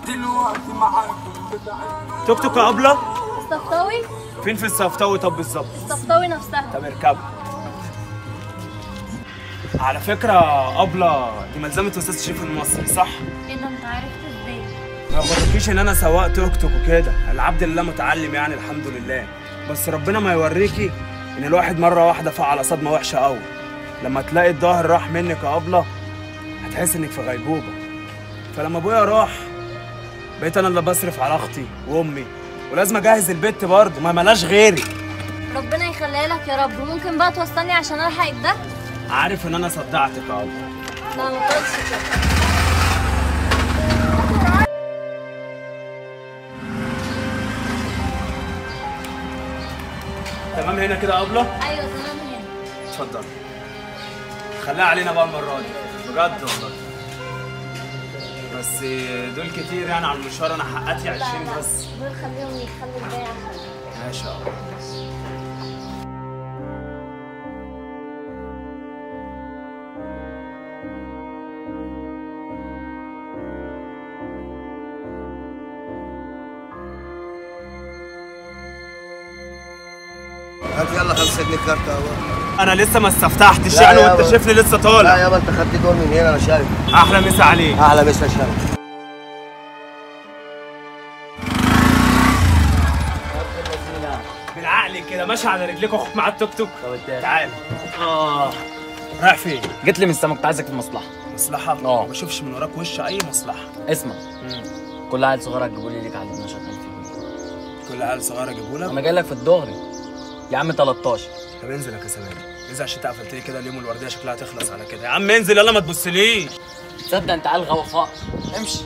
دلوقتي معاكم بتاعي توك توك يا ابله الصفطاوي فين في الصفطاوي طب بالظبط الصفطاوي نفسها طب اركب على فكرة أبلة دي ملزمة أستاذ شريف المصري صح؟ ايه ده انت عرفت ازاي ما بقولكيش إن أنا سواق توك توك وكده العبد لله متعلم يعني الحمد لله بس ربنا ما يوريكي إن الواحد مرة واحدة فعل على صدمة وحشة أوي لما تلاقي الظهر راح منك يا أبلة هتحس إنك في غيبوبة فلما أبويا راح بقيت أنا اللي بصرف على أختي وأمي ولازم أجهز البيت برضه ما ملاش غيري ربنا يخليها لك يا رب ممكن بقى توصلني عشان الحق ده عارف إن أنا صدعتك يا أبلة لا ما تقولش كده تمام هنا كده يا أبلة؟ ايوه تمام هنا اتفضل خليها علينا بقى المرة دي بجد والله بس دول كتير يعني على المشوار انا حققت 20 بس دول خليهم يخلوا الباقي عشان ماشي يا أبلة. هات يلا خمسة جنيه كارت اهو انا لسه ما استفتحتش لا يعني يا وانت بابا. شايفني لسه لا طالع يابا انت خدت دول من هنا انا شارك احلى مسا عليك احلى مسا شارك بالعقل كده ماشي على رجليك واخد معاه التوك توك تعال اه رايح فين؟ جيت لي من السما كنت عايزك في مصلحه مصلحة؟ اه. ما بشوفش من وراك وش اي مصلحة اسمع كل عيل صغير هتجيبوا لي ليك على 12000 جنيه كل عيال صغيرة اجيبه لك انا جاي لك في الدغري يا عم 13 طب انزل يا كسبان انزل عشان انت قفلت لي كده اليوم الورديه شكلها هتخلص على كده يا عم انزل يلا ما تبصليش تصدق انت عيل غوفاء امشي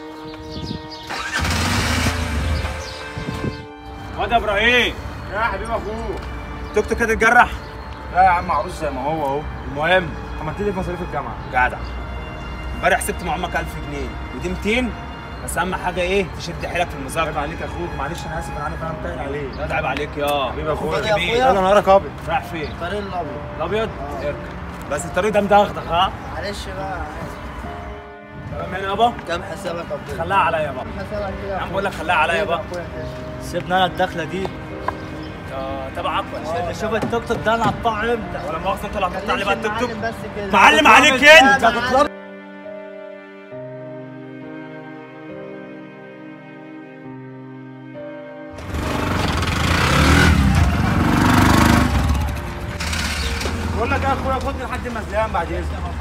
واد يا ابراهيم يا حبيب اخوك توك توك كده اتجرح لا يا عم عروس زي ما هو اهو المهم عملت لي في مصاريف الجامعه جدع امبارح سبت مع امك 1000 جنيه ودي 200 بس اهم حاجه ايه تشد حيلك في عيب المذاكره عليك يا اخوك معلش انا اسف انا عارف انا متقل عليك لا ده عيب عليك يا حبيبي اخويا أخويا كبير. يلا نهارك ابيض رايح فين الطريق الابيض الابيض اركب بس الطريق ده مدغدغ ها معلش بقى تمام هنا يابا كام حسابك يا عبد خليها عليا يابا حسابك كده يا عم بقول لك خليها عليا يابا سيبنا انا الدخله دي انت تبعك ولا شوف التوك توك ده انا هقطعه امتى ولا مؤاخذه انت اللي هتقطع لي بقى التوك توك بس كده معلم عليك انت بقول لك يا اخويا خدني لحد المزلقان بعد اذنك